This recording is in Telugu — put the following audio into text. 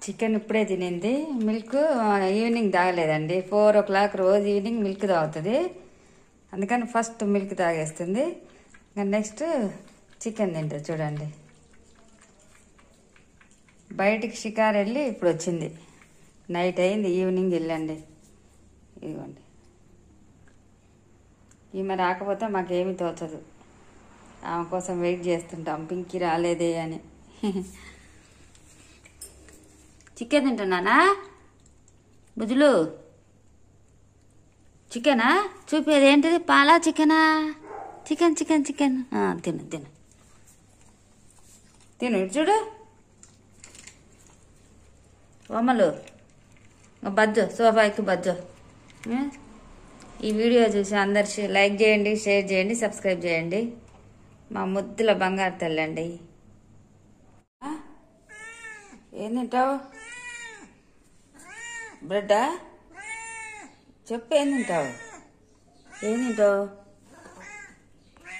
చికెన్ ఇప్పుడే తినింది మిల్క్ ఈవినింగ్ తాగలేదండి ఫోర్ ఓ క్లాక్ రోజు ఈవినింగ్ మిల్క్ తాగుతుంది అందుకని ఫస్ట్ మిల్క్ తాగేస్తుంది ఇంకా నెక్స్ట్ చికెన్ తింటుంది చూడండి బయటికి షికారు వెళ్ళి ఇప్పుడు వచ్చింది నైట్ అయింది ఈవినింగ్ వెళ్ళండి ఇదిగోండి ఈమె రాకపోతే మాకేమీ తోచదు ఆమె కోసం వెయిట్ చేస్తుంటాం పింకీ రాలేదే అని చికెన్ తింటున్నానా బుజులు చికెనా చూపేది ఏంటిది పాలా చికెనా చికెన్ చికెన్ చికెన్ ఆ, తిను తిను తిను ఇటు చూడు బొమ్మలు ఇంకా బజ్జో సోఫా ఎక్కి బజ్జో ఏ? ఈ వీడియో చూసి అందరు షే- లైక్ చేయండి షేర్ చేయండి సబ్స్క్రైబ్ చేయండి మా ముద్దుల బంగారు తల్లండి ఆ? ఏం తింటావు బ్రెడ్డా చెప్పు ఏం తింటావు ఏం తింటావు